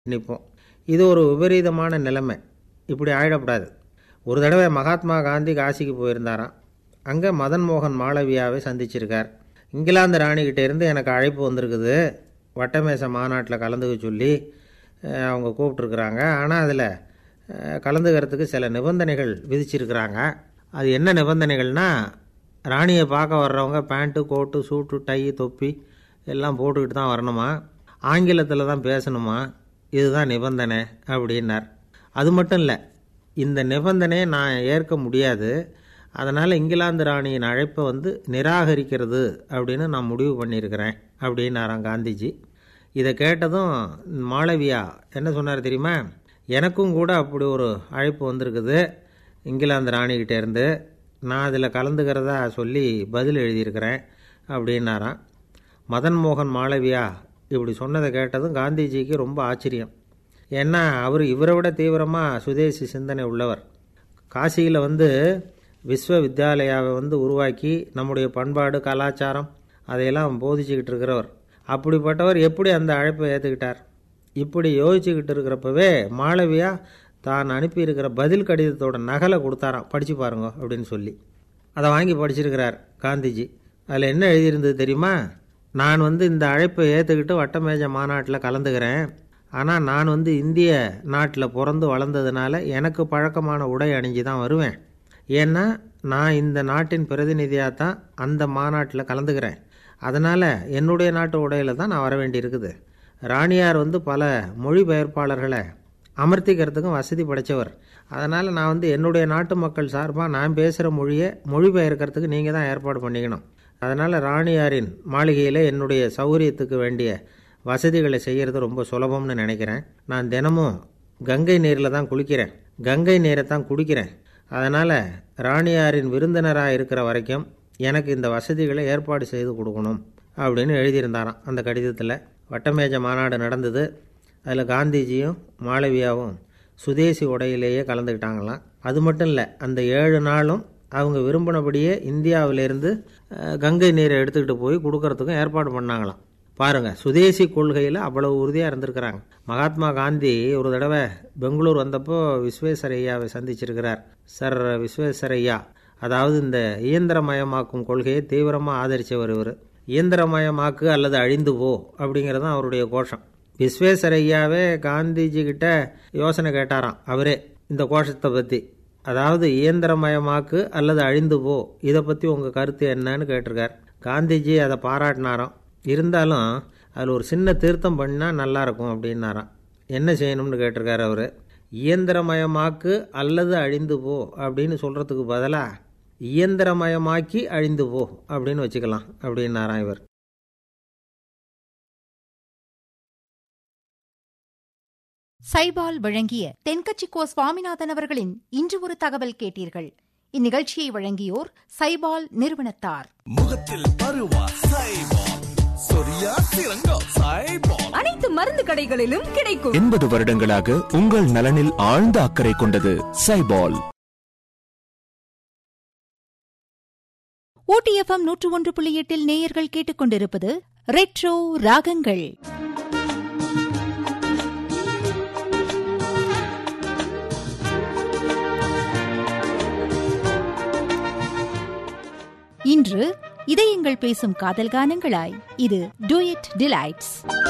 நிற்போம் இது ஒரு விபரீதமான நிலைமை இப்படி ஆயிடக்கூடாது ஒரு தடவை மகாத்மா காந்தி காசிக்கு போயிருந்தாராம் அங்கே மதன் மோகன் மாளவியாவை சந்திச்சிருக்கார் இங்கிலாந்து ராணிக்கிட்ட இருந்து எனக்கு அழைப்பு வந்திருக்குது வட்டமேச மாநாட்டில் கலந்துக்க சொல்லி அஹ், அவங்க கூப்பிட்ருக்குறாங்க ஆனால் அதில் கலந்துக்கிறதுக்கு சில நிபந்தனைகள் விதிச்சிருக்கிறாங்க அது என்ன நிபந்தனைகள்னா ராணியை பார்க்க வர்றவங்க பேண்ட்டு கோட்டு சூட்டு டை தொப்பி எல்லாம் போட்டுக்கிட்டு தான் வரணுமா ஆங்கிலத்தில் தான் பேசணுமா இதுதான் நிபந்தனை அப்படின்னார் அது மட்டும் இல்லை இந்த நிபந்தனையை நான் ஏற்க முடியாது அதனால் இங்கிலாந்து ராணியின் அழைப்பை வந்து நிராகரிக்கிறது அப்படின்னு நான் முடிவு பண்ணியிருக்கிறேன் அப்படின்னாராம் காந்திஜி இதை கேட்டதும் மாளவியா என்ன சொன்னார் தெரியுமா எனக்கும் கூட அப்படி ஒரு அழைப்பு வந்திருக்குது இங்கிலாந்து ராணிக்கிட்ட இருந்து நான் அதில் கலந்துக்கிறதா சொல்லி பதில் எழுதியிருக்கிறேன் அப்படின்னாராம் மதன் மோகன் மாளவியா இப்படி சொன்னதை கேட்டதும் காந்திஜிக்கு ரொம்ப ஆச்சரியம் ஏன்னா அவர் இவரை விட தீவிரமாக சுதேசி சிந்தனை உள்ளவர் காசியில் வந்து விஸ்வவித்யாலயாவை வந்து உருவாக்கி நம்முடைய பண்பாடு கலாச்சாரம் அதையெல்லாம் போதிச்சுக்கிட்டு இருக்கிறவர் அப்படிப்பட்டவர் எப்படி அந்த அழைப்பை ஏற்றுக்கிட்டார் இப்படி யோசிச்சுக்கிட்டு இருக்கிறப்பவே மாளவியா தான் அனுப்பியிருக்கிற பதில் கடிதத்தோட நகலை கொடுத்தாராம் படித்து பாருங்க அப்படின்னு சொல்லி அதை வாங்கி படிச்சிருக்கிறார் காந்திஜி அதில் என்ன எழுதியிருந்தது தெரியுமா நான் வந்து இந்த அழைப்பை ஏற்றுக்கிட்டு வட்டமேஜ மாநாட்டில் கலந்துக்கிறேன் ஆனால் நான் வந்து இந்திய நாட்டில் பிறந்து வளர்ந்ததுனால எனக்கு பழக்கமான உடை அணிஞ்சு தான் வருவேன் ஏன்னா நான் இந்த நாட்டின் பிரதிநிதியாக தான் அந்த மாநாட்டில் கலந்துக்கிறேன் அதனால் என்னுடைய நாட்டு உடையில தான் நான் வர வேண்டியிருக்குது ராணியார் வந்து பல மொழிபெயர்ப்பாளர்களை அமர்த்திக்கிறதுக்கும் வசதி படைத்தவர் அதனால் நான் வந்து என்னுடைய நாட்டு மக்கள் சார்பாக நான் பேசுகிற மொழியை மொழிபெயர்க்கிறதுக்கு நீங்கள் தான் ஏற்பாடு பண்ணிக்கணும் அதனால் ராணியாரின் மாளிகையில் என்னுடைய சௌகரியத்துக்கு வேண்டிய வசதிகளை செய்கிறது ரொம்ப சுலபம்னு நினைக்கிறேன் நான் தினமும் கங்கை நீரில் தான் குளிக்கிறேன் கங்கை நீரை தான் குடிக்கிறேன் அதனால் ராணியாரின் விருந்தினராக இருக்கிற வரைக்கும் எனக்கு இந்த வசதிகளை ஏற்பாடு செய்து கொடுக்கணும் அப்படின்னு எழுதியிருந்தாராம் அந்த கடிதத்தில் வட்டமேஜ மாநாடு நடந்தது அதில் காந்திஜியும் மாளவியாவும் சுதேசி உடையிலேயே கலந்துக்கிட்டாங்களாம் அது மட்டும் இல்லை அந்த ஏழு நாளும் அவங்க விரும்பினபடியே இந்தியாவிலேருந்து அஹ், கங்கை நீரை எடுத்துக்கிட்டு போய் கொடுக்கறதுக்கும் ஏற்பாடு பண்ணாங்களாம் பாருங்க சுதேசி கொள்கையில் அவ்வளவு உறுதியாக இருந்திருக்கிறாங்க மகாத்மா காந்தி ஒரு தடவை பெங்களூர் வந்தப்போ விஸ்வேஸ்வரையாவை சந்திச்சிருக்கிறார் சார் விஸ்வேஸ்வரையா அதாவது இந்த இயந்திரமயமாக்கும் கொள்கையை தீவிரமாக ஆதரித்தவர் இவர் இயந்திரமயமாக்கு அல்லது அழிந்து போ அப்படிங்கிறது தான் அவருடைய கோஷம் விஸ்வேஸ்வரையாவே காந்திஜி கிட்ட யோசனை கேட்டாராம் அவரே இந்த கோஷத்தை பற்றி அதாவது இயந்திரமயமாக்கு அல்லது அழிந்து போ இதை பற்றி உங்கள் கருத்து என்னன்னு கேட்டிருக்கார் காந்திஜி அதை பாராட்டினாராம் இருந்தாலும் அதில் ஒரு சின்ன திருத்தம் பண்ணால் நல்லாயிருக்கும் அப்படின்னாராம் என்ன செய்யணும்னு கேட்டிருக்காரு அவர் இயந்திரமயமாக்கு அல்லது அழிந்து போ அப்படின்னு சொல்கிறதுக்கு பதிலாக இயந்திரமயமாக்கி அழிந்து போ அப்படின்னு வச்சுக்கலாம் அப்படின்னாராம் இவர் சைபால் வழங்கிய தென்கட்சிக்கோ சுவாமிநாதன் அவர்களின் இன்று ஒரு தகவல் கேட்டீர்கள் இந்நிகழ்ச்சியை வழங்கியோர் சைபால் நிறுவனத்தார் முகத்தில் பருவா சைபால் சொரியா சிறங்கோ சைபால் அனைத்து மருந்து கடைகளிலும் கிடைக்கும் எண்பது வருடங்களாக உங்கள் நலனில் ஆழ்ந்த அக்கறை கொண்டது சைபால் ஓடிஎஃப்எம் நூற்று ஒன்று புள்ளி எட்டில் நேயர்கள் கேட்டுக்கொண்டிருப்பது ரெட்ரோ ராகங்கள் இன்று இதயங்கள் பேசும் காதல் கானங்களாய் இது டூயட் டிலைட்ஸ்